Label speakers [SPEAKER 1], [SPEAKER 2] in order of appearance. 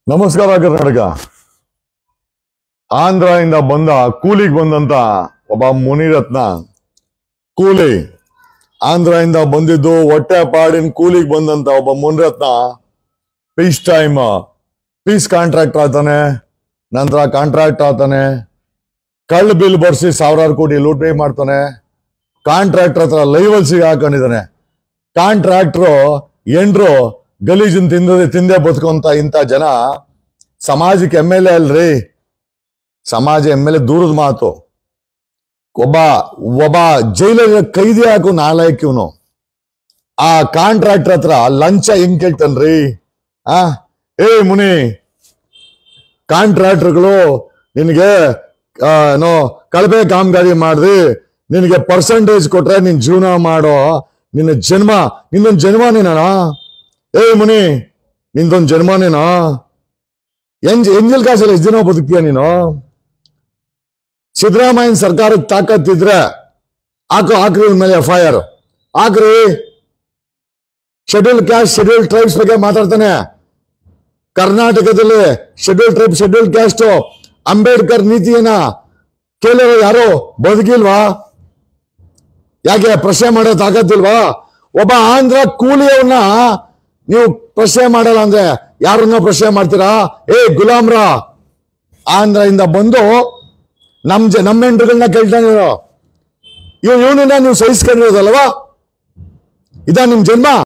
[SPEAKER 1] ನಮಸ್ಕಾರ ಕರ್ನಾಟಕ ಆಂಧ್ರದಿಂದ ಬಂದ ಕೂಲಿಗೆ ಬಂದಂತ ಒಬ್ಬ ಮುನಿರತ್ನ ಕೂಲಿ ಆಂಧ್ರದಿಂದ ಬಂದಿದ್ದು ಹೊಟ್ಟೆ ಪಾಡಿನ ಕೂಲಿಗೆ ಬಂದಂತ ಒಬ್ಬ Munirathna piece time piece contract ಆತಾನೆ ನಂತರ ಕಾಂಟ್ರಾಕ್ಟ್ ಆತಾನೆ ಕಳ್ಳ ಬಿಲ್ ಬರ್ಸಿ ಸಾವಿರಾರು ಕೋಟಿ ಲೂಟಿ ಮಾಡ್ತಾನೆ ಕಾಂಟ್ರಾಕ್ಟರ್ ಹತ್ರ ಲೈವಲ್ ಸಿಗ ಹಾಕೊಂಡಿದ್ದಾನೆ ಕಾಂಟ್ರಾಕ್ಟ್ರು ಎಂಡ್ರು ಗಲೀಜನ್ ತಿಂದದೆ ತಿಂದೆ ಬದುಕೊಂತ ಇಂಥ ಜನ ಸಮಾಜಕ್ಕೆ ಎಮ್ ಎಲ್ ಎ ಅಲ್ರಿ ಸಮಾಜ ಎಮ್ ಎಲ್ ಎ ದೂರದ ಮಾತು ಒಬ್ಬ ಒಬ್ಬ ಜೈಲಿನ ಕೈದಿ ಹಾಕು ನಾಲಾಯಕ್ ಇವನು ಆ ಕಾಂಟ್ರಾಕ್ಟರ್ ಹತ್ರ ಲಂಚ ಹೆಂಗ್ ಕೇಳ್ತಾನ್ರಿ ಆ ಏ ಮುನಿ ಕಾಂಟ್ರಾಕ್ಟರ್ಗಳು ನಿನಗೆ ಆ, ಏನೋ ಕಳಪೆ ಕಾಮಗಾರಿ ಮಾಡ್ರಿ ನಿನಗೆ ಪರ್ಸೆಂಟೇಜ್ ಕೊಟ್ರೆ ನಿನ್ ಜೀವನ ಮಾಡೋ ನಿನ್ನ ಜನ್ಮ ನಿಂದೊಂದು ಜನ್ಮನೇನಾ ಏ ಮುನಿ ನಿಂದೊಂದು ಜನ್ಮನೇನಾ ಎಂಜ್ ಎಂಜಲ್ ಕಾಸಲ್ಲಿ ಎಷ್ಟು ದಿನ ಬದುಕ್ತೀಯ ನೀನು ಸಿದ್ದರಾಮಯ್ಯನ ಸರ್ಕಾರಕ್ಕೆ ತಾಕತ್ತಿದ್ರೆ ಹಾಕು ಹಾಕ್ರಿ ಇವ್ನ ಮೇಲೆ ಎಫ್ ಐ ಆರ್ ಹಾಕ್ರಿ ಶೆಡ್ಯೂಲ್ ಕ್ಯಾಸ್ಟ್ ಶೆಡ್ಯೂಲ್ ಟ್ರೈಬ್ಸ್ ಬಗ್ಗೆ ಮಾತಾಡ್ತಾನೆ ಕರ್ನಾಟಕದಲ್ಲಿ schedule tribe schedule caste Ambedkar ನೀತಿಯನ್ನ ಕೇಳಿರೋ ಯಾರು ಬದುಕಿಲ್ವಾ ಯಾಕೆ ಪ್ರಶ್ನೆ ಮಾಡೋ ತಾಕತ್ತಿಲ್ವಾ ಒಬ್ಬ ಆಂಧ್ರ ಕೂಲಿಯವನ್ನ ನೀವು ಪ್ರಶ್ನೆ ಮಾಡಲ್ಲ ಅಂದ್ರೆ ಯಾರನ್ನ ಪ್ರಶ್ನೆ ಮಾಡ್ತೀರಾ ಏ ಗುಲಾಮ್ರ ಆಂಧ್ರದಿಂದ ಬಂದು ನಮ್ ಜ ನಮ್ಮ ಹೆಂಡ್ರುಗಳನ್ನ ಕೇಳ್ತಾನೆ ಇವ್ ಇವನನ್ನ ನೀವು ಸಹಿಸ್ಕೊಂಡಿರೋದಲ್ವಾ ಇದಾ ನಿಮ್ ಜನ್ಮ